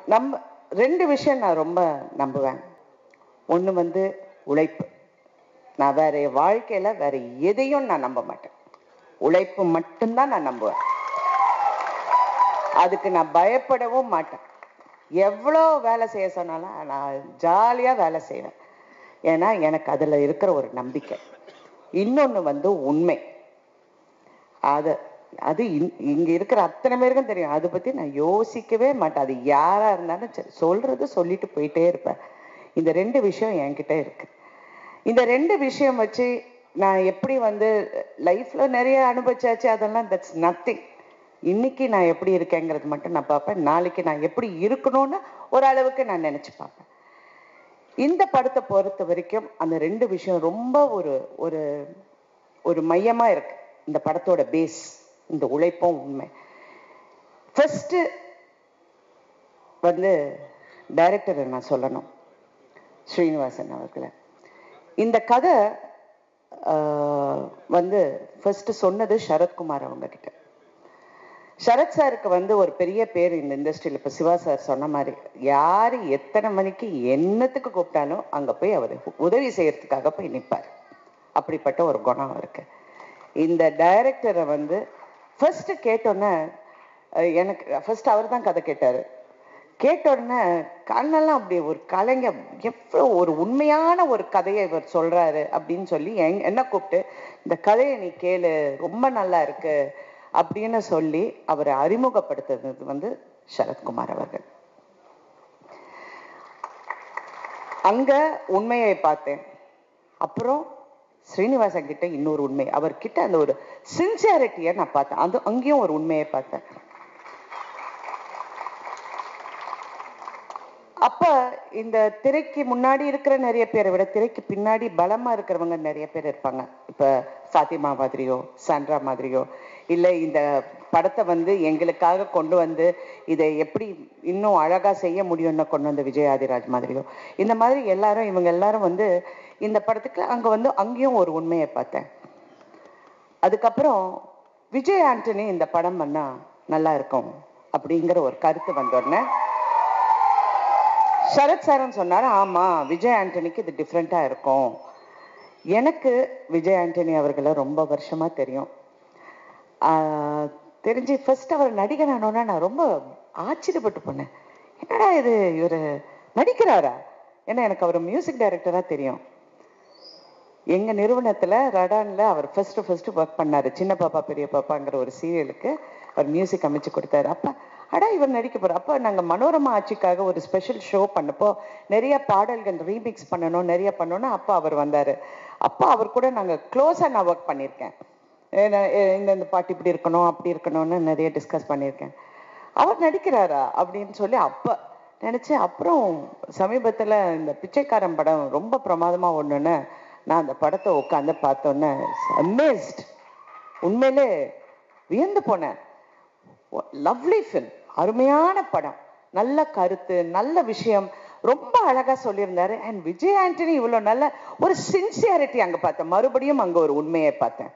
நம்ம ரெண்டு விஷயம் நான் ரொம்ப நம்புவேன் ஒன்று வந்து உழைப்பு நான் வேற வாழ்க்கையில வேற எதையும் நான் நம்ப மாட்டேன் உழைப்பு மட்டும்தான் நான் நம்புவேன் அதுக்கு நான் பயப்படவும் மாட்டேன் எவ்வளோ வேலை செய்ய சொன்னாலும் நான் ஜாலியாக வேலை செய்வேன் ஏன்னா எனக்கு அதில் இருக்கிற ஒரு நம்பிக்கை இன்னொன்று வந்து உண்மை அது அது இங்- இங்க இருக்கிற அத்தனை பேருக்கும் தெரியும் அதை பத்தி நான் யோசிக்கவே மாட்டேன் அது யாரா இருந்தாலும் சரி சொல்றது சொல்லிட்டு போயிட்டே இருப்பேன் இந்த ரெண்டு விஷயம் என்கிட்ட இருக்கு இந்த ரெண்டு விஷயம் வச்சு நான் எப்படி வந்து லைஃப்ல நிறைய அனுபவிச்சாச்சு அதெல்லாம் தட்ஸ் நத்திங் இன்னைக்கு நான் எப்படி இருக்கேங்கிறது மட்டும் நான் பார்ப்பேன் நாளைக்கு நான் எப்படி இருக்கணும்னு ஒரு அளவுக்கு நான் நினைச்சு பார்ப்பேன் இந்த படத்தை பொறுத்த வரைக்கும் அந்த ரெண்டு விஷயம் ரொம்ப ஒரு ஒரு ஒரு மையமா இருக்கு இந்த படத்தோட பேஸ் இந்த உழைப்பும் உண்மை ஃபர்ஸ்ட் வந்து டைரக்டரை நான் சொல்லணும் ஸ்ரீனிவாசன் அவர்களை இந்த கதை ஆஹ், வந்து ஃபர்ஸ்ட் சொன்னது சரத்குமார் அவங்க கிட்ட சரத் சாருக்கு வந்து ஒரு பெரிய பேர் இந்த இண்டஸ்ட்ரியில் இப்போ சிவா சார் சொன்ன மாதிரி யார் எத்தனை மணிக்கு என்னத்துக்கு கூப்பிட்டாலும் அங்கே போய் அவர் உதவி செய்யறதுக்காக போய் நிற்பார் அப்படிப்பட்ட ஒரு குணம் இருக்கு இந்த டைரக்டரை வந்து ஃபர்ஸ்ட் கேட்டோன்னே அஹ், எனக்கு ஃபர்ஸ்ட் அவர் தான் கதை கேட்டார் கேட்டோடனே கண்ணெல்லாம் அப்படி ஒரு கலைஞர் எவ்வளோ ஒரு உண்மையான ஒரு கதையை இவர் சொல்றாரு அப்படின்னு சொல்லி என் என்ன கூப்பிட்டு இந்த கதையை நீ கேளு ரொம்ப நல்லா இருக்கு அப்படின்னு சொல்லி அவரை அறிமுகப்படுத்துறது வந்து சரத்குமார் அவர்கள் அங்க உண்மையை பார்த்தேன் அப்புறம் ஸ்ரீனிவாசன் கிட்ட இன்னொரு உண்மை அவர்கிட்ட அந்த ஒரு சின்சியாரிட்டியை நான் பார்த்தேன் அது அங்கேயும் ஒரு உண்மையை பார்த்தேன் அப்ப இந்த திரைக்கு முன்னாடி இருக்கிற நிறைய பேரை விட திரைக்கு பின்னாடி பலமா இருக்கிறவங்க நிறைய பேர் இருப்பாங்க இப்ப ஃபாத்திமா மாதிரியோ சாண்ட்ரா மாதிரியோ இல்ல இந்த படத்தை வந்து எங்களுக்காக கொண்டு வந்து இதை எப்படி இன்னும் அழகா செய்ய முடியும்னு கொண்டு வந்த விஜய் ஆதிராஜ் மாதிரியோ இந்த மாதிரி எல்லாரும் இவங்க எல்லாரும் வந்து இந்த படத்துக்கு அங்க வந்து அங்கேயும் ஒரு உண்மையை பார்த்தேன் அதுக்கப்புறம் விஜய் ஆண்டனி இந்த படம் பண்ணா நல்லா இருக்கும் அப்படிங்கிற ஒரு கருத்து வந்தோடனே சரத் சாரன் சொன்னாரு ஆமா விஜய் ஆண்டனிக்கு இது டிஃப்ரெண்டா இருக்கும் எனக்கு விஜய் ஆண்டனி அவர்களை ரொம்ப வருஷமா தெரியும் ஆஹ் தெரிஞ்சு ஃபர்ஸ்ட் அவர் நடிகர் ஆனோன்னா நான் ரொம்ப ஆச்சரியப்பட்டு போனேன் என்னடா இது இவர் நடிக்கிறாரா ஏன்னா எனக்கு அவர் மியூசிக் டைரக்டரா தெரியும் எங்க நிறுவனத்துல ரடான்ல அவர் ஃபர்ஸ்ட் ஃபர்ஸ்ட் ஒர்க் பண்ணாரு சின்ன பாப்பா பெரிய பாப்பாங்கிற ஒரு சீரியலுக்கு அவர் மியூசிக் அமைச்சு கொடுத்தாரு அப்ப அடா இவர் நடிக்க போறார் அப்ப நாங்க மனோரமா ஆட்சிக்காக ஒரு ஸ்பெஷல் ஷோ பண்ணப்போ நிறைய பாடல்கள் ரீமிக்ஸ் பண்ணணும் நிறைய பண்ணணும் அப்ப அவர் வந்தாரு அப்ப அவர் கூட நாங்க க்ளோஸா நான் ஒர்க் பண்ணியிருக்கேன் ஏன்னா, எ- இந்த இந்த பாட்டு இப்படி இருக்கணும் அப்படி இருக்கணும்னு நிறைய டிஸ்கஸ் பண்ணியிருக்கேன் அவர் நடிக்கிறாரா அப்படின்னு சொல்லி அப்ப நினைச்சேன் அப்புறம் சமீபத்துல இந்த பிச்சைக்காரன் படம் ரொம்ப பிரமாதமா ஒண்ணுன்னு நான் அந்த படத்தை உட்காந்து பார்த்தோன்னே அமேஸ்ட் உண்மையிலே வியந்து போனேன் லவ்லி ஃபில்ம் அருமையான படம் நல்ல கருத்து நல்ல விஷயம் ரொம்ப அழகா சொல்லியிருந்தாரு அண்ட் விஜய் ஆண்டனி இவ்வளவு நல்ல ஒரு சின்சியாரிட்டி அங்க பார்த்தேன் மறுபடியும் அங்க ஒரு உண்மையை பார்த்தேன்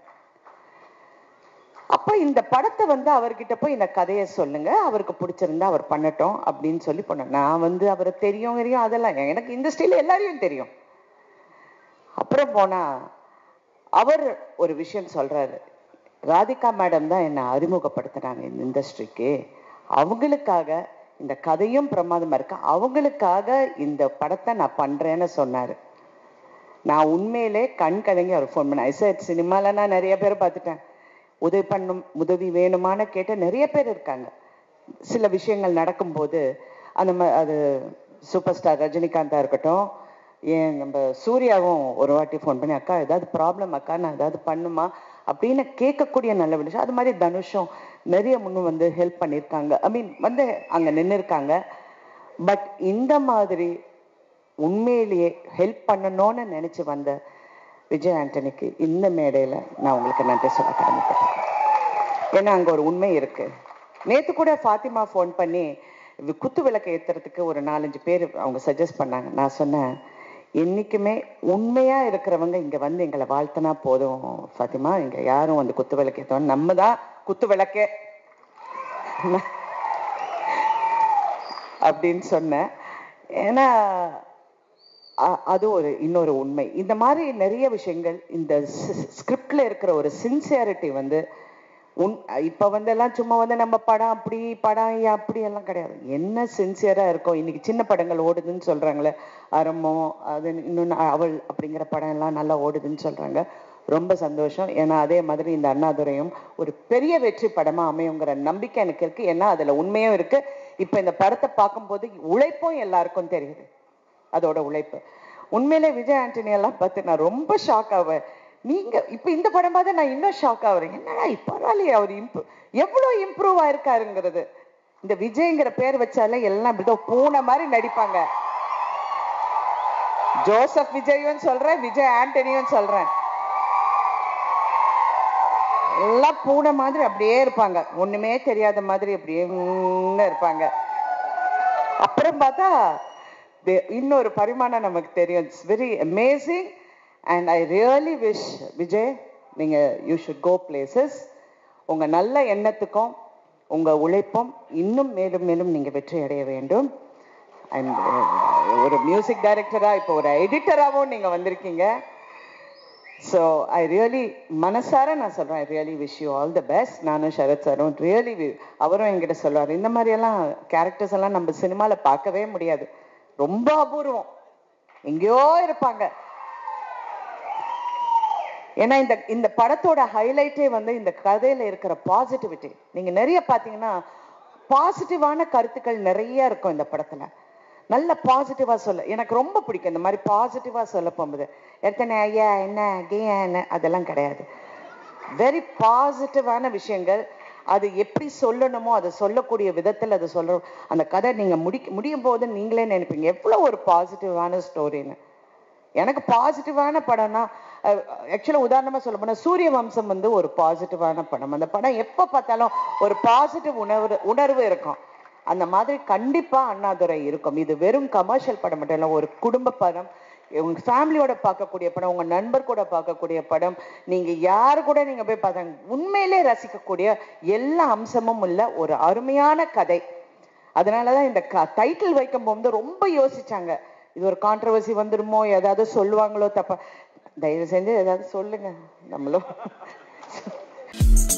அப்ப இந்த படத்தை வந்து அவர்கிட்ட போய் இந்த கதையை சொல்லுங்க அவருக்கு பிடிச்சிருந்தா அவர் பண்ணட்டும் அப்படின்னு சொல்லி போனேன் நான் வந்து அவரை தெரியும் தெரியும் அதெல்லாம் எனக்கு இந்த ஸ்டைல எல்லாரையும் தெரியும் அப்புறம் போனா அவர் ஒரு விஷயம் சொல்றாரு ராதிகா மேடம் தான் என்னை அறிமுகப்படுத்தினாங்க இந்த இண்டஸ்ட்ரிக்கு அவங்களுக்காக இந்த கதையும் பிரமாதமா இருக்கு அவங்களுக்காக இந்த படத்தை நான் பண்றேன்னு சொன்னாரு நான் உண்மையிலே கண் கலங்கி அவர் ஃபோன் பண்ணேன் ஐசட் சினிமால நான் நிறைய பேர் பார்த்துட்டேன் உதவி பண்ணும் உதவி வேணுமான்னு கேட்ட நிறைய பேர் இருக்காங்க சில விஷயங்கள் நடக்கும்போது அந்த மா- அது சூப்பர் ஸ்டார் ரஜினிகாந்தா இருக்கட்டும் ஏன் நம்ம சூர்யாவும் ஒரு வாட்டி ஃபோன் பண்ணி அக்கா ஏதாவது ப்ராப்ளம் அக்கா நான் ஏதாவது பண்ணுமா அப்படின்னு கேட்கக்கூடிய நல்ல விஷயம் அது மாதிரி தனுஷும் நிறைய முன்னும் வந்து ஹெல்ப் பண்ணியிருக்காங்க ஐ மீன் வந்து அங்க நின்று இருக்காங்க பட் இந்த மாதிரி உண்மையிலேயே ஹெல்ப் பண்ணணும்னு நினைச்சு வந்த விஜய் ஆண்டனிக்கு இந்த மேடையில நான் உங்களுக்கு நன்றி சொல்ல கடமைப்பட்டேன் ஏன்னா அங்க ஒரு உண்மை இருக்கு நேத்து கூட ஃபாத்திமா ஃபோன் பண்ணி வி- குத்து விளக்கு ஏத்துறதுக்கு ஒரு நாலஞ்சு பேர் அவங்க சஜஸ்ட் பண்ணாங்க நான் சொன்னேன் என்னைக்குமே உண்மையா இருக்கிறவங்க இங்க வந்து எங்களை வாழ்த்தினா போதும் ஃபாத்திமா இங்க யாரும் வந்து குத்து விளக்கு ஏற்றுவோம் நம்ம தான் குத்து விளக்கே அப்படின்னு சொன்னேன் ஏன்னா அ- அது ஒரு இன்னொரு உண்மை இந்த மாதிரி நிறைய விஷயங்கள் இந்த ஸ்கிரிப்ட்ல இருக்கிற ஒரு சின்சியாரிட்டி வந்து உன் இப்ப வந்து எல்லாம் சும்மா வந்து நம்ம படம் அப்படி படம் ஏன் அப்படி எல்லாம் கிடையாது என்ன சின்சியரா இருக்கும் இன்னைக்கு சின்ன படங்கள் ஓடுதுன்னு சொல்றாங்களே அரமோ அது இன்னொன்னு அவள் அப்படிங்கிற படம் எல்லாம் நல்லா ஓடுதுன்னு சொல்றாங்க ரொம்ப சந்தோஷம் ஏன்னா அதே மாதிரி இந்த அண்ணாதுரையும் ஒரு பெரிய வெற்றி படமா அமையுங்கிற நம்பிக்கை எனக்கு இருக்கு ஏன்னா அதுல உண்மையும் இருக்கு இப்ப இந்த படத்தை பார்க்கும்போது உழைப்பும் எல்லாருக்கும் தெரியுது அதோட உழைப்பு உண்மையிலே விஜய் ஆண்டனி எல்லாம் பார்த்து நான் ரொம்ப ஷாக் ஆவேன் நீங்க இப்ப இந்த படம் பார்த்து நான் இன்னும் ஷாக் ஆகுறேன் என்னடா இப்ப பரவாயில்லையே அவர் இம்ப்ரூவ் எவ்வளவு இம்ப்ரூவ் ஆயிருக்காருங்கிறது இந்த விஜய்ங்கிற பேர் வச்சாலே எல்லாம் ஏதோ பூனை மாதிரி நடிப்பாங்க ஜோசப் விஜயும் சொல்றேன் விஜய் ஆண்டனியும் சொல்றேன் எல்லாம் பூனை மாதிரி அப்படியே இருப்பாங்க ஒண்ணுமே தெரியாத மாதிரி அப்படியே உம்னு இருப்பாங்க அப்புறம் பார்த்தா வே- இன்னொரு பரிமாணம் நமக்கு தெரியும் it's very amazing and I really wish Vijay நீங்க யூ ஷுட் கோ பிளேசஸ் உங்க நல்ல எண்ணத்துக்கும் உங்க உழைப்பும் இன்னும் மேலும் மேலும் நீங்க வெற்றி அடைய வேண்டும் அண்ட் ஒரு மியூசிக் டைரக்டரா இப்போ ஒரு எடிட்டராகவும் நீங்க வந்திருக்கீங்க ஸோ ஐ ரியலி மனசார நான் சொல்றேன் I really wish you all the best நானும் சரத் சாரும் ரியலி அவரும் என்கிட்ட சொல்லுவார் இந்த மாதிரி எல்லாம் கேரக்டர்ஸ் எல்லாம் நம்ம சினிமால பார்க்கவே முடியாது ரொம்ப அபூர்வம் எங்கேயோ இருப்பாங்க ஏன்னா இந்த இந்த படத்தோட ஹைலைட்டே வந்து இந்த கதையில இருக்கிற பாசிட்டிவிட்டி நீங்க நிறைய பாத்தீங்கன்னா பாசிட்டிவான கருத்துக்கள் நிறைய இருக்கும் இந்த படத்துல நல்ல பாசிட்டிவா சொல்ல எனக்கு ரொம்ப பிடிக்கும் இந்த மாதிரி பாசிட்டிவா சொல்ல போகும்போது எத்தனை ஐயா என்ன கேயா என்ன அதெல்லாம் கிடையாது வெரி பாசிட்டிவான விஷயங்கள் அது எப்படி சொல்லணுமோ அதை சொல்லக்கூடிய விதத்தில் அதை சொல்ற அந்த கதை நீங்க முடி முடியும் போது நீங்களே நினைப்பீங்க எவ்வளவு ஒரு பாசிட்டிவான ஸ்டோரின்னு எனக்கு பாசிட்டிவான படம்னா ஆக்சுவலாக உதாரணமா சொல்ல போனா சூரிய வம்சம் வந்து ஒரு பாசிட்டிவான படம் அந்த படம் எப்போ பார்த்தாலும் ஒரு பாசிட்டிவ் உணர்வு உணர்வு இருக்கும் அந்த மாதிரி கண்டிப்பா அண்ணாதுரை இருக்கும் இது வெறும் கமர்ஷியல் படம் மட்டும் இல்லை ஒரு குடும்ப படம் உங்க ஃபேமிலியோட பார்க்கக்கூடிய படம் உங்க நண்பர் கூட பார்க்கக்கூடிய படம் நீங்க யாரு கூட நீங்க போய் பார்த்தாங்க உண்மையிலே ரசிக்கக்கூடிய எல்லா அம்சமும் உள்ள ஒரு அருமையான கதை அதனாலதான் இந்த டைட்டில் வைக்கும் போது ரொம்ப யோசிச்சாங்க இது ஒரு கான்ட்ரவர்சி வந்துருமோ ஏதாவது சொல்லுவாங்களோ தப்பா தயவு செஞ்சு ஏதாவது சொல்லுங்க நம்மளும்